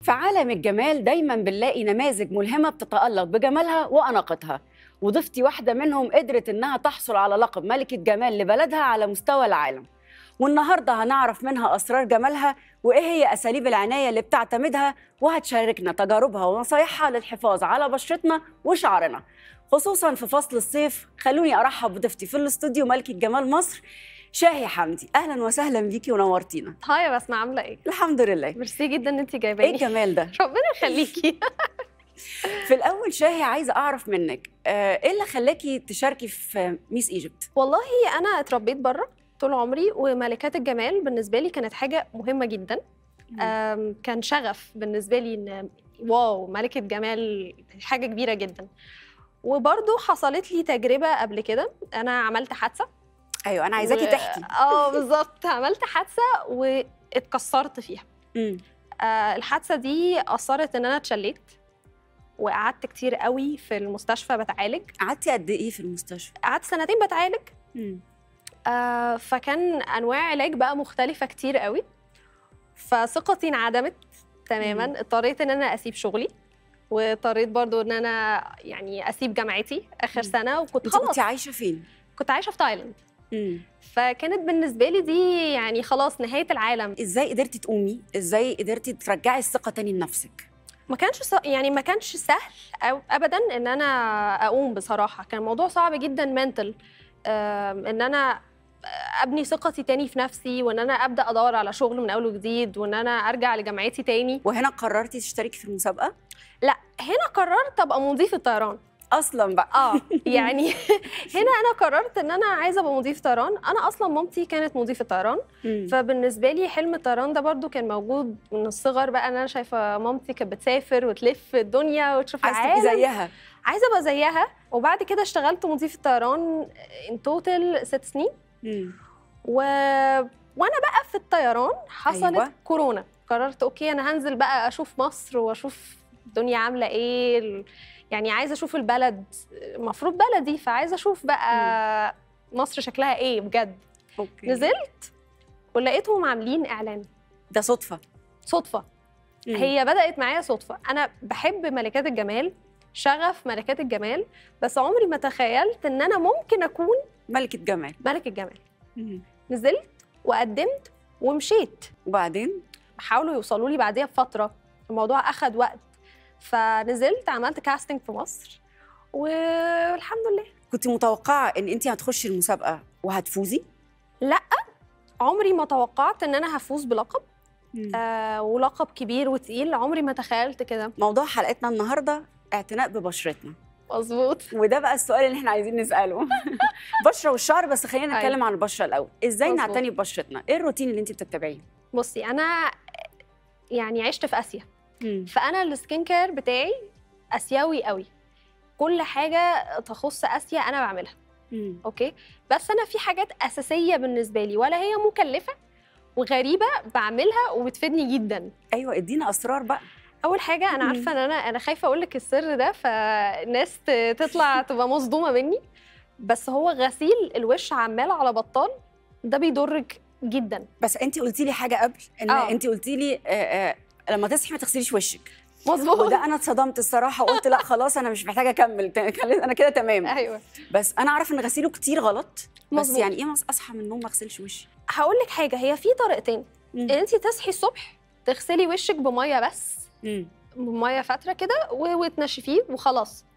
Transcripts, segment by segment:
في عالم الجمال دايما بنلاقي نماذج ملهمة بتتألق بجمالها وأناقتها وضيفتي واحدة منهم قدرت إنها تحصل على لقب ملكة جمال لبلدها على مستوى العالم والنهاردة هنعرف منها أسرار جمالها وإيه هي أساليب العناية اللي بتعتمدها وهتشاركنا تجاربها ونصايحها للحفاظ على بشرتنا وشعرنا خصوصا في فصل الصيف خلوني أرحب بضيفتي في الاستوديو ملكة جمال مصر شاهي حمدي أهلا وسهلا بيكي ونورتينا هاي يا بسمة عاملة ايه؟ الحمد لله ميرسي جدا ان انت إيه جايباني الجمال ده ربنا يخليكي في الأول شاهي عايزة أعرف منك آه، إيه اللي خلاكي تشاركي في ميس إيجيبت؟ والله انا اتربيت بره طول عمري وملكات الجمال بالنسبة لي كانت حاجة مهمة جدا أم، كان شغف بالنسبة لي ان واو ملكة جمال حاجة كبيرة جدا وبرضه حصلت لي تجربة قبل كده أنا عملت حادثة أيوه أنا عايزاكي و- تحكي اه بالظبط عملت حادثة واتكسرت فيها مم. آه، الحادثه دي اثرت ان انا اتشليت وقعدت كتير قوي في المستشفى بتعالج قعدتي قد إيه في المستشفى؟ قعدت سنتين بتعالج مم. آه، فكان انواع علاج بقى مختلفه كتير قوي فثقتي انعدمت تماما مم. اضطريت ان انا اسيب شغلي واضطريت برضو ان انا يعني اسيب جامعتي اخر مم. سنه وكنت أنت خلاص كنتي عايشة فين؟ كنت عايشه في تايلاند مم. فكانت بالنسبه لي دي يعني خلاص نهايه العالم إزاي قدرتي تقومي؟ إزاي قدرتي ترجعي الثقة تاني لنفسك؟ ما كانش ص... يعني ما كانش سهل أو ابدا ان انا اقوم بصراحه كان الموضوع صعب جدا منتل ان انا ابني ثقتي تاني في نفسي وان انا ابدا ادور على شغل من اول وجديد وان انا ارجع لجامعتي تاني وهنا قررتي تشتركي في المسابقة؟ لا هنا قررت ابقى مضيفه طيران أصلا بقى اه يعني هنا انا قررت ان انا عايزه ابقى مضيف طيران انا اصلا مامتي كانت مضيفه طيران مم. فبالنسبه لي حلم الطيران ده برضو كان موجود من الصغر بقى ان انا شايفه مامتي كانت بتسافر وتلف الدنيا وتشوف عايزة تبقي العالم زيها عايزه ابقى زيها وبعد كده اشتغلت مضيف الطيران ان توتال ست سنين مم. و... وانا بقى في الطيران حصلت أيوة. أيوة. كورونا قررت اوكي انا هنزل بقى اشوف مصر واشوف الدنيا عامله ايه ال- يعني عايزه اشوف البلد المفروض بلدي فعايزه اشوف بقى مصر شكلها ايه بجد أوكي نزلت ولقيتهم عاملين اعلان ده صدفة صدفه مم. هي بدات معايا صدفه انا بحب ملكات الجمال شغف ملكات الجمال بس عمري ما تخيلت ان انا ممكن اكون ملكة جمال ملك الجمال مم. نزلت وقدمت ومشيت وبعدين حاولوا يوصلوا لي بعديها بفتره الموضوع اخد وقت فنزلت عملت كاستنج في مصر والحمد لله كنت متوقعة إن أنت هتخشي المسابقة وهتفوزي؟ عمري ما توقعت ان انا هفوز بلقب مم. آه ولقب كبير وتقيل عمري ما تخيلت كده موضوع حلقتنا النهاردة اعتناء ببشرتنا مظبوط وده بقى السؤال اللي احنا عايزين نسأله بشرة والشعر بس خلينا أيوة. نتكلم عن البشرة الأول إزاي مظبوط. نعتني ببشرتنا؟ إيه الروتين اللي أنت بتتبعيه؟ بصي انا يعني عشت في اسيا مم. فانا السكين كير بتاعي اسيوي قوي كل حاجه تخص اسيا انا بعملها مم. اوكي بس انا في حاجات اساسيه بالنسبه لي ولا هي مكلفه وغريبه بعملها وبتفيدني جدا أيوة ادينا أسرار بقى اول حاجه انا مم. عارفه ان انا انا خايفه اقول لك السر ده فالناس ت- تطلع تبقى مصدومه مني بس هو غسيل الوش عمال على بطال ده بيضرك جدا بس أنت قلتي لي حاجة قبل إن آه. أنت قلتي لي آه، آه، لما تصحي ما تغسليش وشك مظبوط وده أنا اتصدمت الصراحة وقلت لا خلاص أنا مش محتاجة أكمل أنا كده تمام ايوه بس أنا أعرف إن غسيله كتير غلط بس مظبوط. يعني إيه مس- أصحى من النوم ما أغسلش وشي؟ هقول لك حاجه هي في طريقتين مم. ان انت تصحي الصبح تغسلي وشك بميه بس مم. بميه فتره كده و- وتنشفيه وخلاص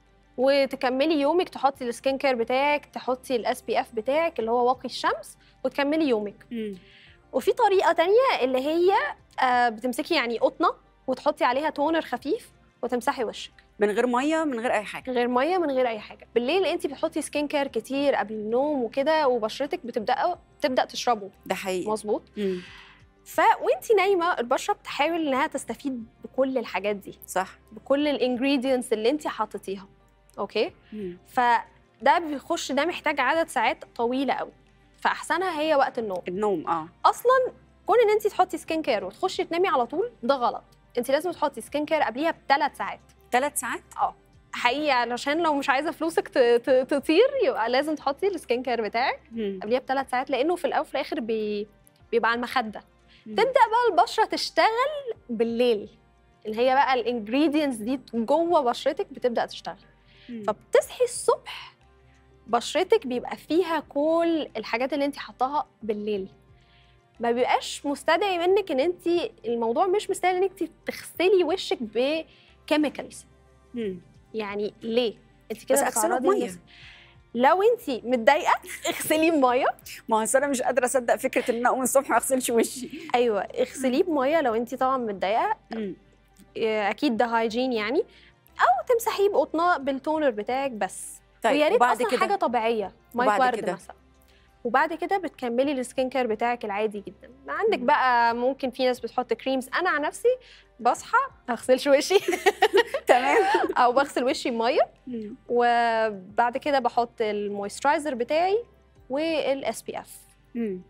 وتكملي يومك تحطي السكين كير بتاعك تحطي الاس بي اف بتاعك اللي هو واقي الشمس وتكملي يومك مم. وفي طريقه تانية اللي هي آه، بتمسكي يعني قطنه وتحطي عليها تونر خفيف وتمسحي وشك من غير مية من غير أي حاجة من غير ميه من غير اي حاجه بالليل انت بتحطي سكين كير كتير قبل النوم وكده وبشرتك بتبدا تبدا تشربه ده حقيقي مظبوط مم. ف وانت نايمه البشره بتحاول انها تستفيد بكل الحاجات دي صح بكل الانجريدينتس اللي انت حطيتيها اوكي مم. فده بيخش ده محتاج عدد ساعات طويله قوي فاحسنها هي وقت النوم النوم اه اصلا كون ان انت تحطي سكين كير وتخشي تنامي على طول ده غلط انت لازم تحطي سكين كير قبليها بثلاث ساعات ثلاث ساعات حقيقي علشان لو مش عايزه فلوسك ت- ت- تطير يبقى لازم تحطي السكين كير بتاعك مم. قبليها بثلاث ساعات لانه في الاول وفي الاخر بي... بيبقى على المخده مم. تبدا بقى البشره تشتغل بالليل اللي هي بقى الانجريدينتس دي جوه بشرتك بتبدا تشتغل مم. فبتصحي الصبح بشرتك بيبقى فيها كل الحاجات اللي انت حطاها بالليل ما بيبقاش مستدعي منك ان انت الموضوع مش مستدعي ان انت تغسلي وشك بكيميكالز مم. يعني ليه انت بس كده اغسله بتعرضي بميه الناس- لو انت متضايقه اغسليه بميه ما هو أصل انا مش قادره اصدق فكره ان انا اقوم الصبح ما اغسلش وشي ايوه اغسليه بميه لو انت طبعا متضايقه مم. اه، اكيد ده هايجين يعني او تمسحيه بقطنه بالتونر بتاعك بس طيب ويا ريت وبعد اصلا كده حاجه طبيعيه ميه وبعد ورد كده؟ مثلا وبعد كده بتكملي السكين كير بتاعك العادي جدا عندك مم. بقى ممكن في ناس بتحط كريمز انا عن نفسي بصحى ما اغسلش وشي تمام او بغسل وشي بميه مم. وبعد كده بحط المويسترايزر بتاعي والاس بي اف مم.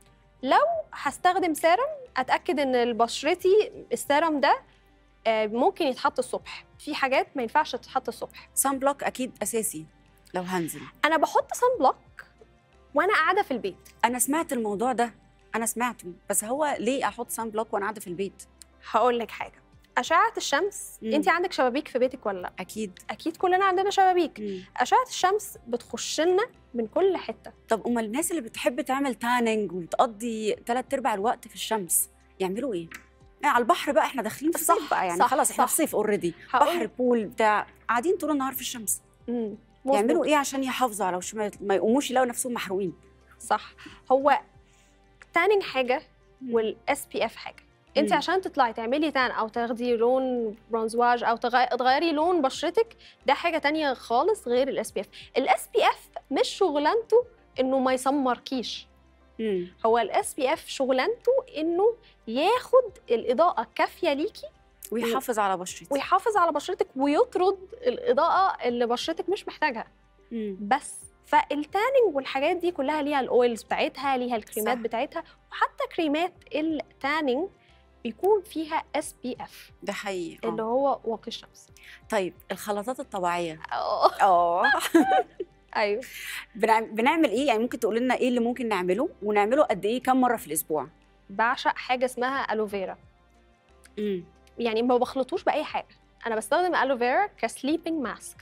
هستخدم سيرم اتاكد ان بشرتي السيرم ده آه، ممكن يتحط الصبح في حاجات ما ينفعش تتحط الصبح سان بلوك اكيد اساسي لو هنزل انا بحط سان بلوك وانا قاعده في البيت انا سمعت الموضوع ده انا سمعته بس هو ليه احط سان بلوك وانا قاعده في البيت هقول لك حاجه اشعه الشمس مم. انت عندك شبابيك في بيتك ولا لا اكيد اكيد كلنا عندنا شبابيك مم. اشعه الشمس بتخش لنا من كل حته طب امال الناس اللي بتحب تعمل تاننج وبتقضي ثلاث ارباع الوقت في الشمس يعملوا ايه؟ يعني على البحر بقى احنا داخلين في صح، الصيف بقى يعني صح، خلاص احنا صح. في صيف اوريدي هقول- بحر بول بتاع قاعدين طول النهار في الشمس مم. يعملوا مظبوط. ايه عشان يحافظوا على وشهم ما- ما يقوموش يلاقوا نفسهم محروقين صح هو تانينج حاجه والاس بي اف حاجه انت مم. عشان تطلعي تعملي تان او تاخدي لون برونزواج او تغ- تغيري لون بشرتك ده حاجه تانية خالص غير الاس بي اف الاس بي اف مش شغلانته انه ما يسمركيش مم. هو الاس بي اف شغلانته انه ياخد الاضاءه الكافيه ليكي ويحافظ على بشرتي ويحافظ على بشرتك ويطرد الاضاءه اللي بشرتك مش محتاجها مم. بس فالتاننج والحاجات دي كلها ليها الاويلز بتاعتها ليها الكريمات صح. بتاعتها وحتى كريمات التاننج بيكون فيها اس بي اف ده حقيقي اللي آه. هو واقي الشمس طيب الخلطات الطبيعيه اه اه ايوه بنعم- بنعمل ايه يعني ممكن تقول لنا ايه اللي ممكن نعمله ونعمله قد ايه كم مره في الاسبوع بعشق حاجه اسمها الوفيرا امم يعني ما بخلطوش باي حاجه انا بستخدم الوفيرا كسليبنج ماسك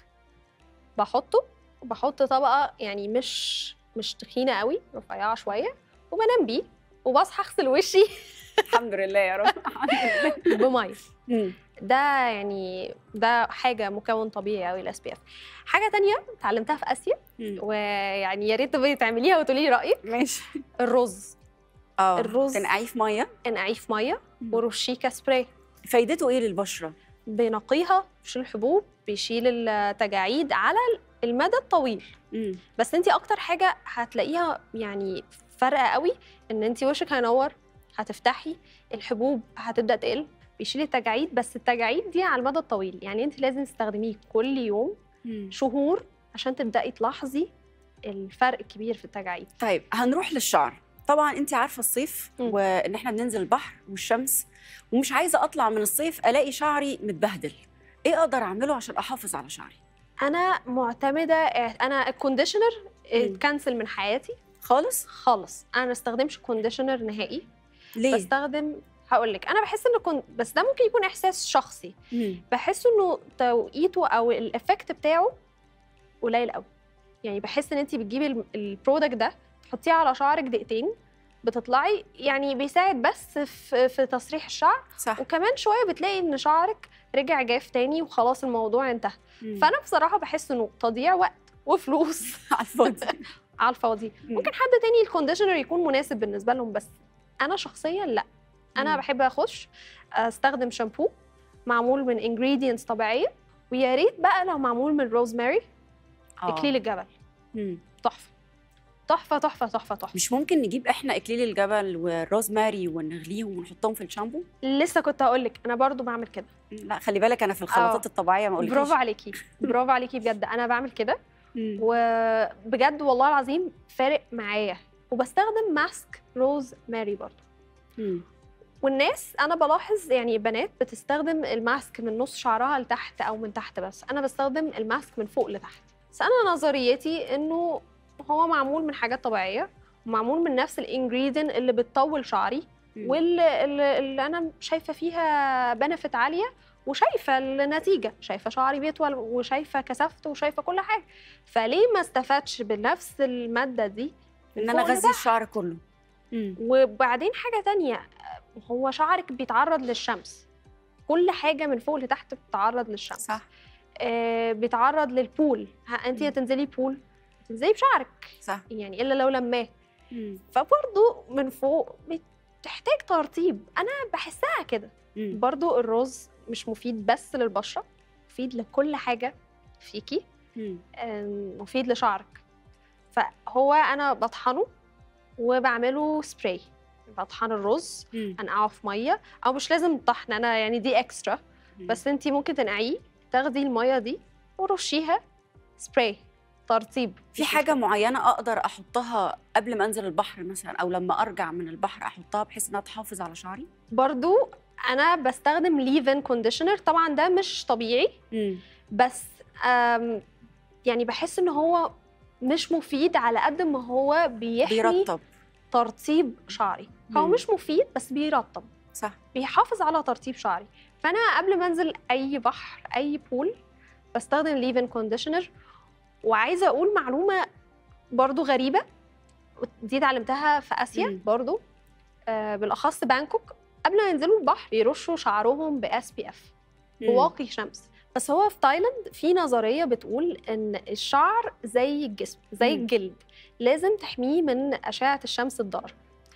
بحطه وبحط طبقه يعني مش مش تخينه قوي رفيعه شويه وبنام بيه وبصحى اغسل وشي الحمد لله يا رب الحمد لله بميه مم. ده يعني ده حاجه مكون طبيعي قوي الاس بي اف حاجه تانية اتعلمتها في اسيا مم. ويعني يا ريت تبقي تعمليها وتقولي لي رايك ماشي الرز اه الرز. تنقعيه في ميه انقعيه في ميه مم. ورشيه كسبراي فايدته ايه للبشره بينقيها بيشيل الحبوب بيشيل التجاعيد على المدى الطويل امم بس انت اكتر حاجه هتلاقيها يعني فارقه قوي ان انت وشك هينور هتفتحي الحبوب هتبدا تقل بيشيل التجاعيد بس التجاعيد دي على المدى الطويل يعني انت لازم تستخدميه كل يوم شهور عشان تبداي تلاحظي الفرق الكبير في التجاعيد طيب هنروح للشعر طبعا انت عارفه الصيف مم. وان احنا بننزل البحر والشمس ومش عايزه اطلع من الصيف الاقي شعري متبهدل ايه اقدر اعمله عشان احافظ على شعري انا معتمده انا الكونديشنر مم. اتكنسل من حياتي خالص خالص انا ما بستخدمش كونديشنر نهائي ليه بستخدم هقول لك انا بحس ان كون... بس ده ممكن يكون احساس شخصي مم. بحس انه توقيته او الافكت بتاعه قليل قوي يعني بحس ان انت بتجيبي ال- البرودكت ده تحطيه على شعرك دقيقتين بتطلعي يعني بيساعد بس في, في تسريح الشعر صح وكمان شويه بتلاقي ان شعرك رجع جاف تاني وخلاص الموضوع انتهى مم. فانا بصراحه بحس انه تضييع وقت وفلوس على الفاضي على الفاضي مم. ممكن حد تاني الكونديشنر يكون مناسب بالنسبه لهم بس انا شخصيا لا انا مم. بحب اخش استخدم شامبو معمول من انجريدينتس طبيعيه ويا ريت بقى لو معمول من روزماري آه. اكليل الجبل مم. تحفه تحفه تحفه تحفه تحفه مش ممكن نجيب احنا اكليل الجبل والروزماري ونغليهم ونحطهم في الشامبو لسه كنت هقول لك انا برضو بعمل كده لا خلي بالك انا في الخلطات آه. الطبيعيه ما قلتش برافو عليكي برافو عليكي بجد انا بعمل كده مم. وبجد والله العظيم فارق معايا وبستخدم ماسك روز ماري برضو مم. والناس انا بلاحظ يعني بنات بتستخدم الماسك من نص شعرها لتحت او من تحت بس انا بستخدم الماسك من فوق لتحت بس انا نظريتي انه هو معمول من حاجات طبيعيه ومعمول من نفس الانجريدينت اللي بتطول شعري مم. واللي اللي اللي انا شايفه فيها بنفيت عاليه وشايفه النتيجه شايفه شعري بيطول وشايفه كثافته وشايفه كل حاجه فليه ما استفادش بنفس الماده دي ان انا فوق اغذي الشعر كله مم. وبعدين حاجة تانية هو شعرك بيتعرض للشمس كل حاجة من فوق لتحت بتتعرض للشمس صح آه بيتعرض للبول ها انت مم. هتنزلي بول تنزلي بشعرك صح يعني الا لو لماه مم. فبرضه من فوق بتحتاج ترطيب انا بحسها كده مم. برضه الرز مش مفيد بس للبشرة مفيد لكل حاجة فيكي مم. آم، مفيد لشعرك فهو انا بطحنه وبعمله سبراي بطحن الرز مم. انقعه في ميه او مش لازم طحن انا يعني دي اكسترا مم. بس انت ممكن تنقعيه تاخدي الميه دي ورشيها سبراي ترطيب في مش حاجة مشكلة. معينة أقدر أحطها قبل ما أنزل البحر مثلا أو لما أرجع من البحر أحطها بحيث إنها تحافظ على شعري؟ برضو انا بستخدم ليفن كونديشنر طبعا ده مش طبيعي مم. بس آم، يعني بحس ان هو مش مفيد على قد ما هو بيحمي بيرطب ترطيب شعري هو مم. مش مفيد بس بيرطب صح بيحافظ على ترطيب شعري فانا قبل ما انزل اي بحر اي بول بستخدم ليفن كونديشنر وعايزه اقول معلومه برضو غريبه دي اتعلمتها في اسيا مم. برضو آه بالاخص بانكوك قبل ما ينزلوا البحر يرشوا شعرهم باس بي اف مم. بواقي شمس بس هو في تايلاند في نظريه بتقول ان الشعر زي الجسم زي مم. الجلد لازم تحميه من اشعه الشمس الضاره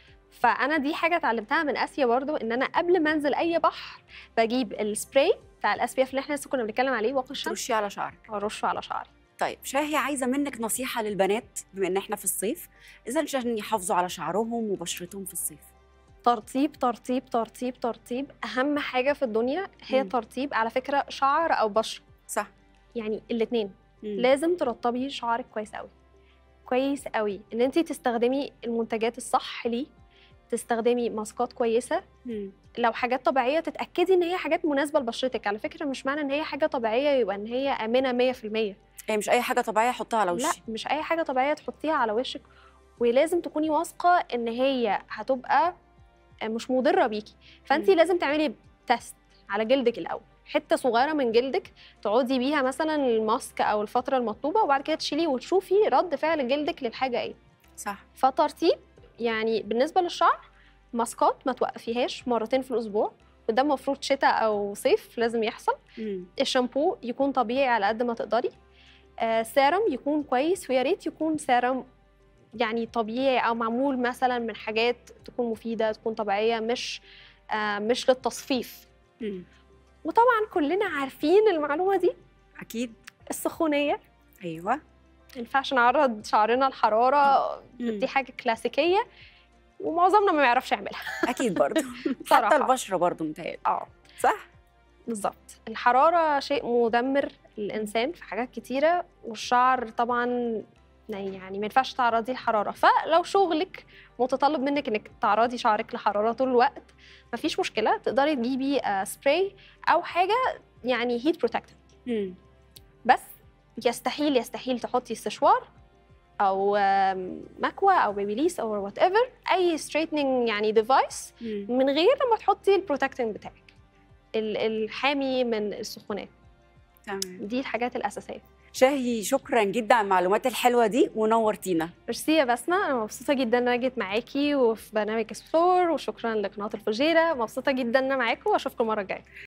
فانا دي حاجه اتعلمتها من اسيا برضو ان انا قبل ما انزل اي بحر بجيب السبراي بتاع الاس بي اف اللي احنا لسه كنا بنتكلم عليه واقي الشمس ترشي على شعرك وارشه على شعري طيب شاهي عايزة منك نصيحة للبنات بما إن إحنا في الصيف إذا عشان يحافظوا على شعرهم وبشرتهم في الصيف ترطيب ترطيب ترطيب ترطيب اهم حاجه في الدنيا هي مم. ترطيب على فكره شعر او بشره صح يعني الاثنين مم. لازم ترطبي شعرك كويس قوي كويس قوي ان انت تستخدمي المنتجات الصح ليه تستخدمي ماسكات كويسه مم. لو حاجات طبيعيه تتاكدي ان هي حاجات مناسبه لبشرتك على فكره مش معنى ان هي حاجه طبيعيه يبقى ان هي امنه 100% هي مش أي حاجة طبيعية أحطها على لا وشي مش اي حاجه طبيعيه تحطيها على وشك ولازم تكوني واثقه ان هي هتبقى مش مضره بيكي فانت مم. لازم تعملي تيست على جلدك الاول حته صغيره من جلدك تقعدي بيها مثلا الماسك او الفتره المطلوبه وبعد كده تشيليه وتشوفي رد فعل جلدك للحاجه ايه صح فترتيب يعني بالنسبه للشعر ماسكات ما توقفيهاش مرتين في الاسبوع وده المفروض شتاء او صيف لازم يحصل مم. الشامبو يكون طبيعي على قد ما تقدري آه سيرم يكون كويس ويا ريت يكون سيرم يعني طبيعي او معمول مثلا من حاجات تكون مفيده تكون طبيعيه مش آه مش للتصفيف مم. وطبعا كلنا عارفين المعلومه دي أكيد السخونيه أيوه ما ينفعش نعرض شعرنا لحراره مم. دي حاجه كلاسيكيه ومعظمنا ما بيعرفش يعملها أكيد برضو حتى صراحة. البشرة برضو متهيألي اه صح بالظبط الحرارة شيء مدمر للإنسان في حاجات كتيرة والشعر طبعا يعني ما ينفعش تعرضيه لحرارة فلو شغلك متطلب منك انك تعرضي شعرك لحرارة طول الوقت مفيش مشكلة تقدري تجيبي آه، سبراي أو حاجة يعني هيت بروتكتنت مم. بس يستحيل يستحيل تحطي استشوار أو آم، مكوى أو بيبيليس أو وات ايفر أي ستريتنينج يعني ديفايس مم. من غير لما تحطي البروتكتنج بتاعك ال- الحامي من السخونات تمام دي الحاجات الاساسيه شاهي شكرا جدا على المعلومات الحلوة دي ونورتينا ميرسي يا بسمه انا مبسوطه جدا ان انا جيت معاكي وفي برنامج اكسبلور وشكرا لقناه الفجيره مبسوطه جدا ان انا معاكم واشوفكم المره الجايه